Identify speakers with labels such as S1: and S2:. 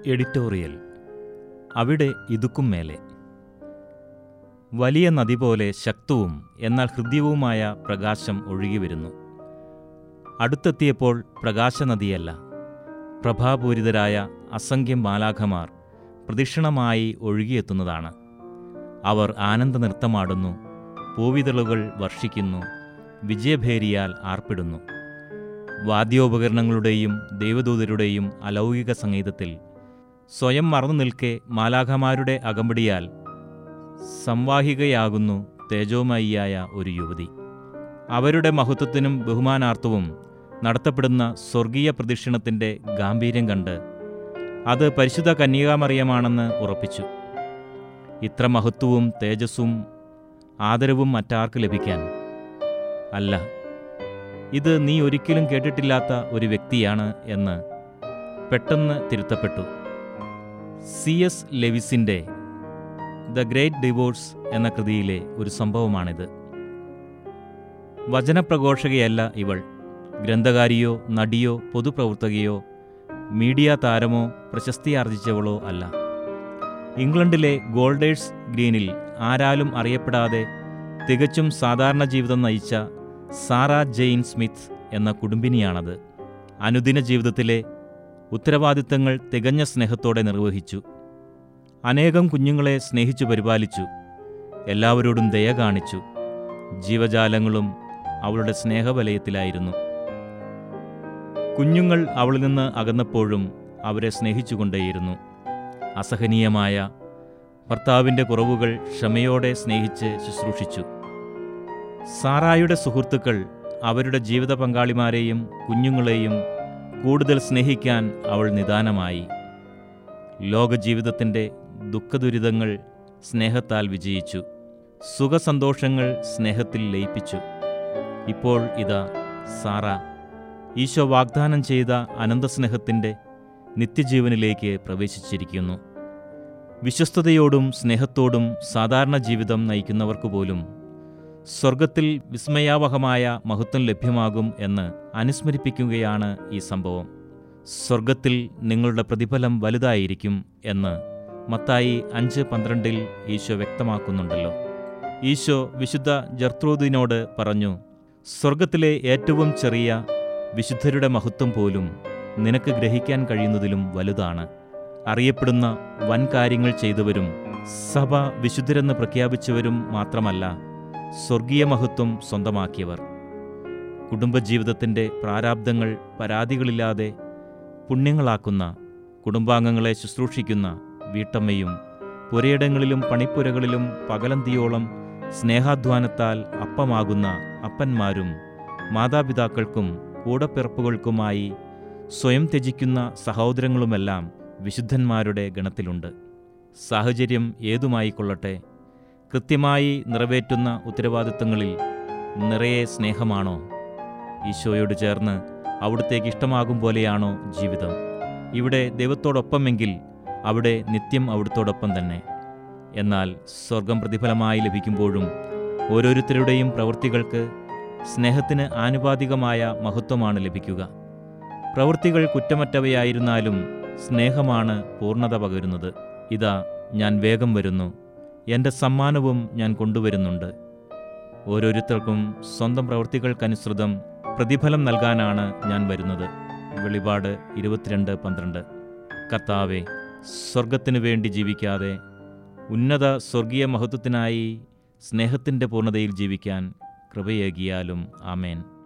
S1: editorial അവിടെ ഇതുക്കും മേലെ വലിയ നദി പോലെ ശക്തവും എന്നാൽ ഹൃദ്യവുമായ പ്രകാശം ഒഴുകിവരുന്നു അടുത്തെത്തിയപ്പോൾ പ്രകാശനദിയല്ല പ്രഭാപൂരിതരായ അസംഖ്യം മാലാഖമാർ പ്രദക്ഷിണമായി ഒഴുകിയെത്തുന്നതാണ് അവർ ആനന്ദ നൃത്തമാടുന്നു പൂവിതളുകൾ വർഷിക്കുന്നു വിജയഭേരിയാൽ ആർപ്പിടുന്നു വാദ്യോപകരണങ്ങളുടെയും ദൈവദൂതരുടെയും അലൗകിക സംഗീതത്തിൽ സ്വയം മറന്നു നിൽക്കെ മാലാഖമാരുടെ അകമ്പടിയാൽ സംവാഹികയാകുന്നു തേജോമയിയായ ഒരു യുവതി അവരുടെ മഹത്വത്തിനും ബഹുമാനാർത്ഥവും നടത്തപ്പെടുന്ന സ്വർഗീയ പ്രദക്ഷിണത്തിൻ്റെ ഗാംഭീര്യം കണ്ട് അത് പരിശുദ്ധ കന്യകാമറിയമാണെന്ന് ഉറപ്പിച്ചു ഇത്ര മഹത്വവും തേജസ്സും ആദരവും മറ്റാർക്ക് ലഭിക്കാൻ അല്ല ഇത് നീ ഒരിക്കലും കേട്ടിട്ടില്ലാത്ത ഒരു വ്യക്തിയാണ് എന്ന് പെട്ടെന്ന് തിരുത്തപ്പെട്ടു സി എസ് ലെവിസിൻ്റെ ദ ഗ്രേറ്റ് ഡിവോഴ്സ് എന്ന കൃതിയിലെ ഒരു സംഭവമാണിത് വചനപ്രഘോഷകയല്ല ഇവൾ ഗ്രന്ഥകാരിയോ നടിയോ പൊതുപ്രവർത്തകയോ മീഡിയ താരമോ പ്രശസ്തിയാർജിച്ചവളോ അല്ല ഇംഗ്ലണ്ടിലെ ഗോൾഡേഴ്സ് ഗ്രീനിൽ ആരാലും അറിയപ്പെടാതെ തികച്ചും സാധാരണ ജീവിതം നയിച്ച സാറ ജെയിൻ സ്മിത്ത് എന്ന കുടുംബിനിയാണത് അനുദിന ജീവിതത്തിലെ ഉത്തരവാദിത്തങ്ങൾ തികഞ്ഞ സ്നേഹത്തോടെ നിർവഹിച്ചു അനേകം കുഞ്ഞുങ്ങളെ സ്നേഹിച്ചു പരിപാലിച്ചു എല്ലാവരോടും ദയ കാണിച്ചു ജീവജാലങ്ങളും അവളുടെ സ്നേഹവലയത്തിലായിരുന്നു കുഞ്ഞുങ്ങൾ അവളിൽ നിന്ന് അകന്നപ്പോഴും അവരെ സ്നേഹിച്ചുകൊണ്ടേയിരുന്നു അസഹനീയമായ ഭർത്താവിൻ്റെ കുറവുകൾ ക്ഷമയോടെ സ്നേഹിച്ച് ശുശ്രൂഷിച്ചു സാറായുടെ സുഹൃത്തുക്കൾ അവരുടെ ജീവിത പങ്കാളിമാരെയും കുഞ്ഞുങ്ങളെയും കൂടുതൽ സ്നേഹിക്കാൻ അവൾ നിദാനമായി ലോകജീവിതത്തിൻ്റെ ദുഃഖദുരിതങ്ങൾ സ്നേഹത്താൽ വിജയിച്ചു സുഖസന്തോഷങ്ങൾ സ്നേഹത്തിൽ ലയിപ്പിച്ചു ഇപ്പോൾ ഇതാ സാറ ഈശോ വാഗ്ദാനം ചെയ്ത അനന്തസ്നേഹത്തിൻ്റെ നിത്യജീവനിലേക്ക് പ്രവേശിച്ചിരിക്കുന്നു വിശ്വസ്തയോടും സ്നേഹത്തോടും സാധാരണ ജീവിതം നയിക്കുന്നവർക്ക് പോലും സ്വർഗത്തിൽ വിസ്മയാവഹമായ മഹത്വം ലഭ്യമാകും എന്ന് അനുസ്മരിപ്പിക്കുകയാണ് ഈ സംഭവം സ്വർഗത്തിൽ നിങ്ങളുടെ പ്രതിഫലം വലുതായിരിക്കും എന്ന് മത്തായി അഞ്ച് പന്ത്രണ്ടിൽ ഈശോ വ്യക്തമാക്കുന്നുണ്ടല്ലോ ഈശോ വിശുദ്ധ ജർത്രൂദിനോട് പറഞ്ഞു സ്വർഗത്തിലെ ഏറ്റവും ചെറിയ വിശുദ്ധരുടെ മഹത്വം പോലും നിനക്ക് ഗ്രഹിക്കാൻ കഴിയുന്നതിലും വലുതാണ് അറിയപ്പെടുന്ന വൻ കാര്യങ്ങൾ ചെയ്തവരും സഭ വിശുദ്ധരെന്ന് പ്രഖ്യാപിച്ചവരും മാത്രമല്ല സ്വർഗീയ മഹത്വം സ്വന്തമാക്കിയവർ കുടുംബജീവിതത്തിൻ്റെ പ്രാരാബ്ദങ്ങൾ പരാതികളില്ലാതെ പുണ്യങ്ങളാക്കുന്ന കുടുംബാംഗങ്ങളെ ശുശ്രൂഷിക്കുന്ന വീട്ടമ്മയും പുരയിടങ്ങളിലും പണിപ്പുരകളിലും പകലന്തിയോളം സ്നേഹാധ്വാനത്താൽ അപ്പമാകുന്ന അപ്പന്മാരും മാതാപിതാക്കൾക്കും കൂടപ്പിറപ്പുകൾക്കുമായി സ്വയം ത്യജിക്കുന്ന സഹോദരങ്ങളുമെല്ലാം വിശുദ്ധന്മാരുടെ ഗണത്തിലുണ്ട് സാഹചര്യം ഏതുമായിക്കൊള്ളട്ടെ കൃത്യമായി നിറവേറ്റുന്ന ഉത്തരവാദിത്തങ്ങളിൽ നിറയെ സ്നേഹമാണോ ഈശോയോട് ചേർന്ന് അവിടുത്തേക്ക് ഇഷ്ടമാകും പോലെയാണോ ജീവിതം ഇവിടെ ദൈവത്തോടൊപ്പമെങ്കിൽ അവിടെ നിത്യം അവിടുത്തോടൊപ്പം തന്നെ എന്നാൽ സ്വർഗം പ്രതിഫലമായി ലഭിക്കുമ്പോഴും ഓരോരുത്തരുടെയും പ്രവൃത്തികൾക്ക് സ്നേഹത്തിന് ആനുപാതികമായ മഹത്വമാണ് ലഭിക്കുക പ്രവൃത്തികൾ കുറ്റമറ്റവയായിരുന്നാലും സ്നേഹമാണ് പൂർണ്ണത പകരുന്നത് ഇതാ ഞാൻ വേഗം വരുന്നു എൻ്റെ സമ്മാനവും ഞാൻ കൊണ്ടുവരുന്നുണ്ട് ഓരോരുത്തർക്കും സ്വന്തം പ്രവൃത്തികൾക്കനുസൃതം പ്രതിഫലം നൽകാനാണ് ഞാൻ വരുന്നത് വെളിപാട് ഇരുപത്തിരണ്ട് പന്ത്രണ്ട് കർത്താവെ സ്വർഗത്തിനു വേണ്ടി ജീവിക്കാതെ ഉന്നത സ്വർഗീയ മഹത്വത്തിനായി സ്നേഹത്തിൻ്റെ പൂർണ്ണതയിൽ ജീവിക്കാൻ കൃപയേകിയാലും ആമേൻ